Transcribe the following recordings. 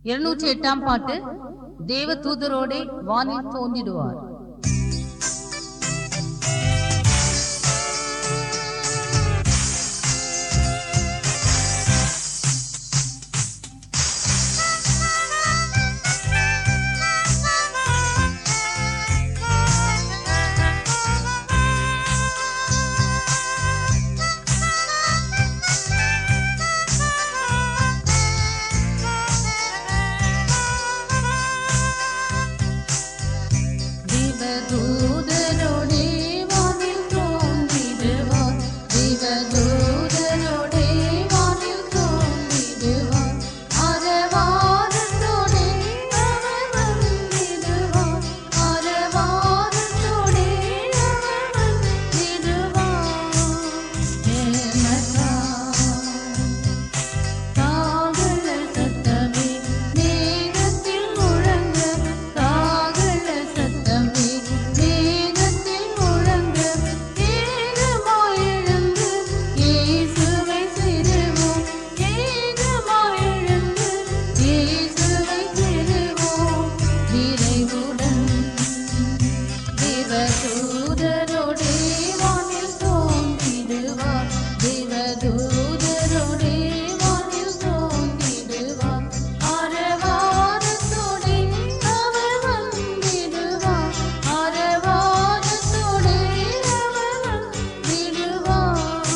இருநூற்றி எட்டாம் பாட்டு தேவ தூதரோடே வானில் தோன்றிடுவார் தேவதூதரோடே வானில் தோன்றிடுவார் தேவதூதரோடே வானில் தோன்றிடுவார் அரவாரத்தோடே அவர் வந்திடுவார் அரவாரத்தோடே அவர் வந்திடுவார் எனக்காய் காகள சத்தமே மேகத்தில் முழங்க காகள சத்தமே மேகத்தில் முழங்க ஏகமாய் எழுந்து இயேசுவை சிறுவோம் ஏகமாய் எழுந்து இயேசுவை சிறுவோம் விரைவுடன் தேவதூதரோடே வானில் தோன்றிடுவார் தேவதூதரோடே வானில் தோன்றிடுவார் அரவாரத்தோடே அவர் வந்திடுவார் அரவாரத்தோடே அவர் வந்திடுவார்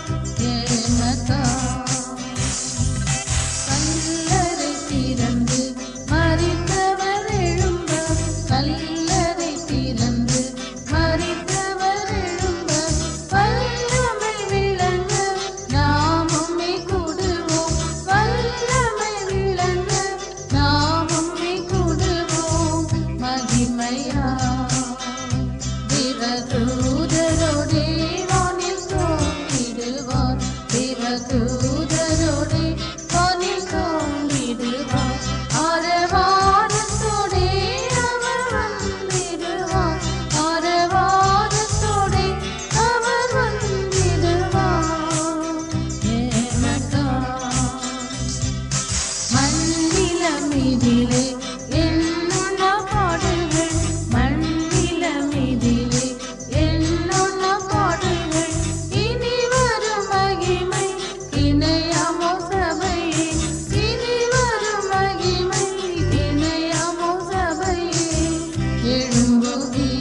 எனக்கா கல்லறை திறந்து மறித்தவர் எழும்ப கல்லறை திறந்து மறித்தவர் எழும்ப வல்லமை விளங்க நாமுமே கூடுவோம் வல்லமை விளங்க நாமுமே கூடுவோம் மகிமையா தேவதூதரோடே வானில் தோன்றிடுவார் தேவதூதரோடே வானில் தோன்றிடுவார் ஆரவாரத்தோடே அவர் வந்திடுவார் ஆரவாரத்தோடே அவர் வந்திடுவார் எனக்காய் மண்ணிலமிதிலே என்னுள்ள பாடுகள் மண்ணிலமிதிலே என்னுள்ள பாடுகள் இனி வரும் மகிமை இணையாமோ சபையே இனி வரும் மகிமை இணையாமோ சபையே எழும்புவி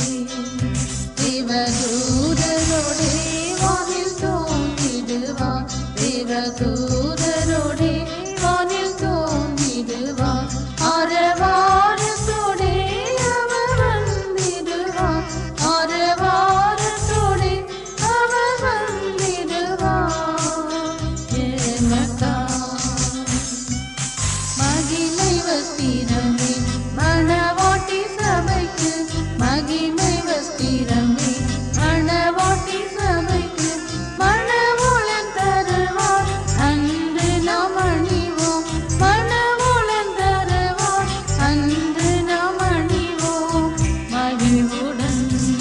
தேவதூதரோடே வானில் தோன்றிடுவார் தேவதூதரோடே வானில் தோன்றிடுவார் அரவாரத்தோடே அவர் வந்திடுவார் அரவாரத்தோடே அவர் வந்திடுவார் எனக்காய் மகிமை வஸ்திரமே மணவாட்டி சபைக்கு மகிமை வஸ்திரமே மணவாட்டி சபைக்கு மணவுளன் தருவார் அன்று நாம் அணிவோம் மணவுளன் தருவார் அன்று நாம் அணிவோம் மகிழ்வுடன்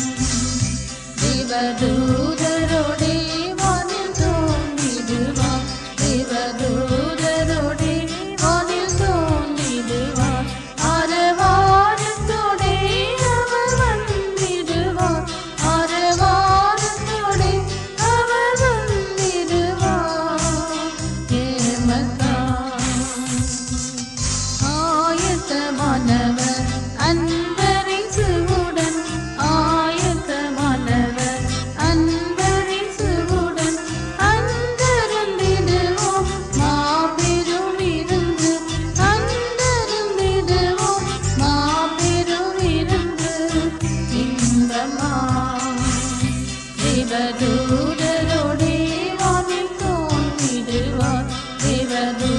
தேவதூதரோடே வானில் தோன்றிடுவார் தேவதூதரோடே வானில் தோன்றிடுவார் அரவாரத்தோடே அவர் வந்திடுவார் அரவாரத்தோடே அவர் வந்திடுவார் ஏமக்காய் ஆயத்தமானவர் அன்பரிசுவுடன் ஆயத்தமானவர் அன்பரிசுவுடன் அந்தருந்திடுவோம் மாபெரும் இருந்து அந்தருந்திடுவோம் மாபெரும் இருந்து இன்பமா தேவதூதரோடே வானில் தோன்றிடுவார் தேவதூ